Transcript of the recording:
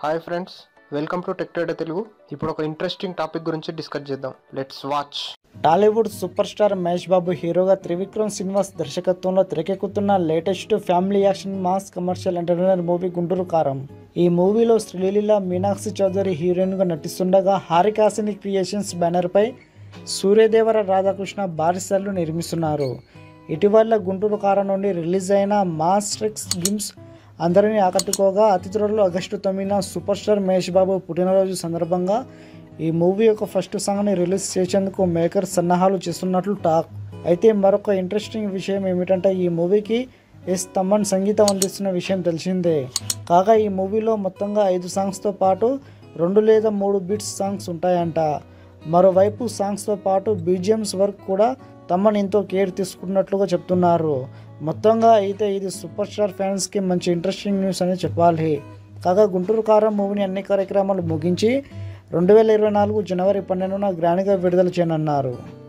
hi friends welcome to tech trader Telugu ఇప్పుడు ఒక interesting topic గురించి డిస్కస్ చేద్దాం let's watch Tollywood superstar Mahesh Babu హీరోగా త్రివిక్రమ్ శ్రీనివాస్ దర్శకత్వంలో తెరకెక్కుతున్న latest family action mass commercial entertainer movie Guntur Kaaram ఈ మూవీలో శ్రీలీల మీనాక్షి చౌదరి హీరోయిన్గా నటిస్తుండగా హారికాసిని క్రియేషన్స్ బ్యానర్పై సూర్యదేవర రాధాకృష్ణ బారిసర్లు నిర్మిస్తున్నారు ఇటీవల గుంటూరు కారం నుండి రిలీజ్ అయిన మాస్ ట్రిక్స్ గిమ్స్ అందరినీ ఆకట్టుకోగా అతి త్వరలో ఆగస్టు తొమ్మిదిన సూపర్ స్టార్ మహేష్ బాబు పుట్టినరోజు సందర్భంగా ఈ మూవీ యొక్క ఫస్ట్ సాంగ్ని రిలీజ్ చేసేందుకు మేకర్ సన్నాహాలు చేస్తున్నట్లు టాక్ అయితే మరొక ఇంట్రెస్టింగ్ విషయం ఏమిటంటే ఈ మూవీకి ఎస్ తమ్మన్ సంగీతం అందిస్తున్న విషయం తెలిసిందే కాగా ఈ మూవీలో మొత్తంగా ఐదు సాంగ్స్తో పాటు రెండు లేదా మూడు బీట్స్ సాంగ్స్ ఉంటాయంట మరోవైపు సాంగ్స్తో పాటు బీజిఎమ్స్ వర్క్ కూడా తమ్మన్ ఎంతో కేర్ తీసుకున్నట్లుగా చెప్తున్నారు మొత్తంగా అయితే ఇది సూపర్ స్టార్ ఫ్యాన్స్కి మంచి ఇంట్రెస్టింగ్ న్యూస్ అని చెప్పాలి కాగా గుంటూరు కారం మూవీని అన్ని కార్యక్రమాలు ముగించి రెండు వేల ఇరవై నాలుగు జనవరి పన్నెండున గ్రాండ్గా విడుదల చేయనున్నారు